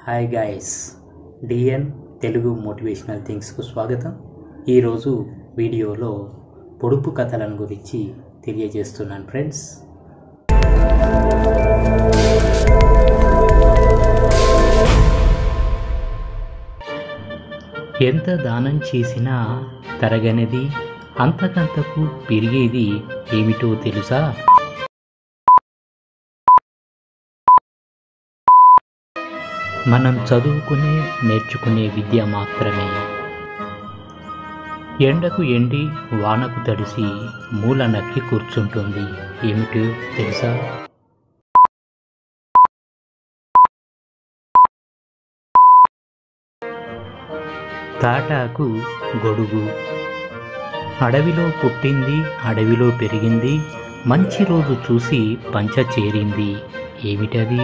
hi guys DN Telugu motivational థింగ్స్కు స్వాగతం ఈరోజు వీడియోలో పొడుపు కథలను గురించి తెలియజేస్తున్నాను ఫ్రెండ్స్ ఎంత దానం చేసినా తరగనిది అంతకంతకు పెరిగేది ఏమిటో తెలుసా మనం చదువుకునే నేర్చుకునే విద్య మాత్రమే ఎండకు ఎండి వానకు తడిసి మూల నక్కి కూర్చుంటుంది ఏమిటో తెలుసా తాటాకు గొడుగు అడవిలో పుట్టింది అడవిలో పెరిగింది మంచి రోజు చూసి పంచ చేరింది ఏమిటది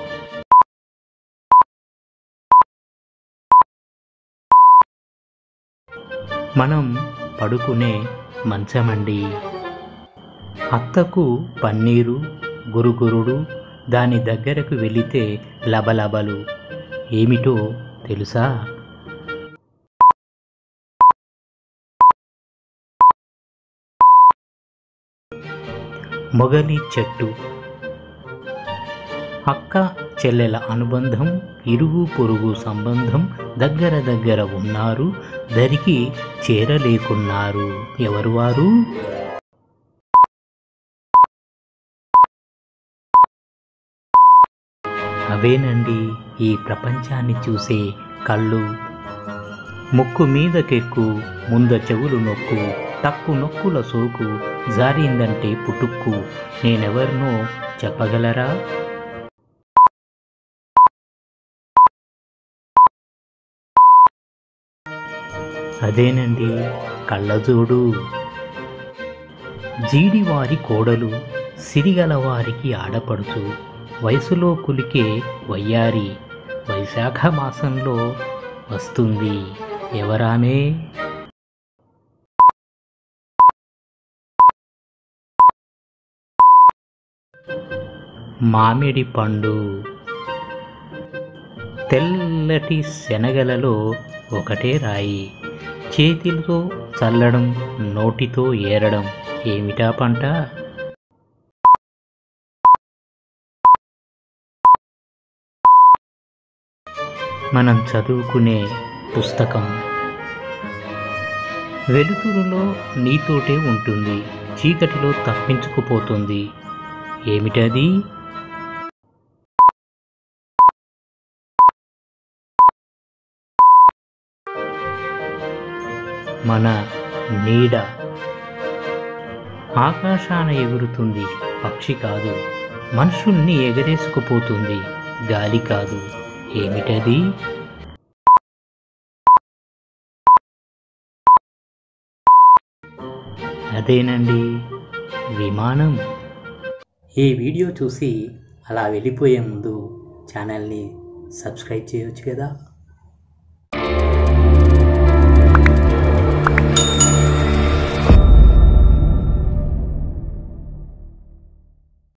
మనం పడుకునే మంచమండి అత్తకు పన్నీరు గురుగురుడు దాని దగ్గరకు వెళితే లబలబలు ఏమిటో తెలుసా మొగలి చెట్టు అక్క చెల్లెల అనుబంధం ఇరుగు పొరుగు సంబంధం దగ్గర దగ్గర ఉన్నారు దరికి చేరలేకున్నారు ఎవరు వారు అవేనండి ఈ ప్రపంచాన్ని చూసే కళ్ళు ముక్కు మీదకెక్కు ముంద చెవులు నొక్కు తక్కు నొక్కుల సోకు జారిందంటే పుటుక్కు నేనెవరినో చెప్పగలరా అదేనండి కళ్ళజోడు జీడివారి కోడలు సిరిగల వారికి ఆడపడుచు వయసులో కులికే వయ్యారి వైశాఖ మాసంలో వస్తుంది ఎవరామే మామిడి పండు తెల్లటి శనగలలో ఒకటే రాయి చేతితో చల్లడం నోటితో ఏరడం ఏమిటా పంట మనం చదువుకునే పుస్తకం వెలుతురులో నీతోటే ఉంటుంది చీకటిలో తప్పించుకుపోతుంది ఏమిటది మన నీడ ఆకాశాన ఎగురుతుంది పక్షి కాదు మనుషుల్ని ఎగరేసుకుపోతుంది గాలి కాదు ఏమిటది అదేనండి విమానం ఈ వీడియో చూసి అలా వెళ్ళిపోయే ముందు ఛానల్ని సబ్స్క్రైబ్ చేయొచ్చు కదా